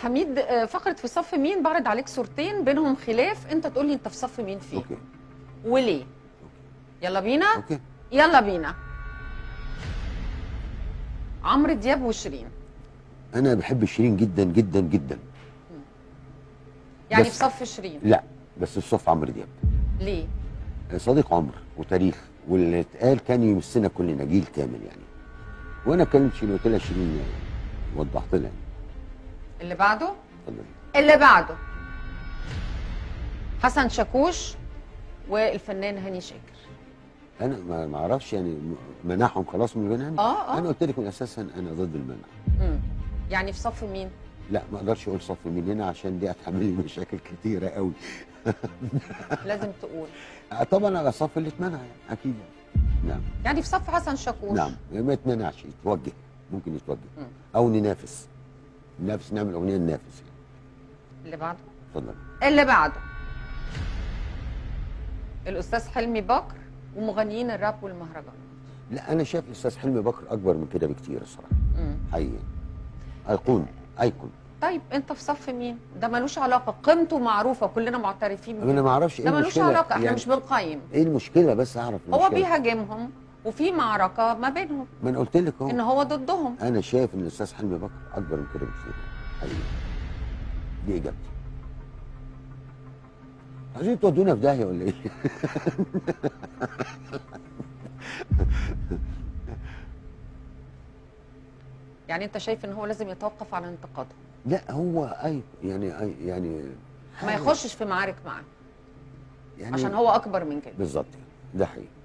حميد آه، فقره في صف مين بعرض عليك صورتين بينهم خلاف انت تقول لي انت في صف مين فيه اوكي وليه يلا بينا اوكي يلا بينا عمرو دياب وشيرين انا بحب شيرين جدا جدا جدا يعني بس- في صف شيرين لا بس الصف عمرو دياب ليه صديق عمر وتاريخ واللي اتقال كان يمسنا كلنا جيل كامل يعني وانا كلمت شيرين قلت لها شيرين وضحت لها يعني. اللي بعده اتفضلي اللي بعده حسن شاكوش والفنان هاني شاكر انا ما ما اعرفش يعني م- منعهم خلاص من البنان آه، آه. انا قلت لك من اساسا انا ضد المنع مم. يعني في صف مين لا ما اقدرش اقول صف مين هنا عشان دي هتعمل لي مشاكل كتيره قوي لازم تقول طبعا على صف اللي اتمنع يعني اكيد نعم يعني في صف حسن شاكوش نعم ما يتمنعش يتوجه ممكن يتوجه مم. او ننافس ننافس نعمل اغنيه ننافس يعني اللي بعده اتفضل اللي بعده الاستاذ حلمي بكر ومغنيين الراب والمهرجان لا انا شايف الاستاذ حلمي بكر اكبر من كده بكتير الصراحه مم. حقيقي ايقون ايقون طيب انت في صف مين ده ملوش علاقه قيمته معروفه كلنا معترفين انا ما اعرفش ايه ده ملوش المشكله علاقه احنا يعني مش بنقيم ايه المشكله بس اعرف هو المشكلة. بيهاجمهم وفي معركه ما بينهم ما انا قلت لك ان اهو هو ضدهم انا شايف ان الاستاذ حلمي بكر اكبر من كده بكتير حقيقي دي اجابتي عايزين تودونا في داهيه ولا ايه؟ يعني انت شايف ان هو لازم يتوقف على انتقادهم لا هو اي يعني أي يعني ما حاجة- يخشش في معارك معاه يعني عشان هو اكبر من كده بالظبط كده ده حقيقي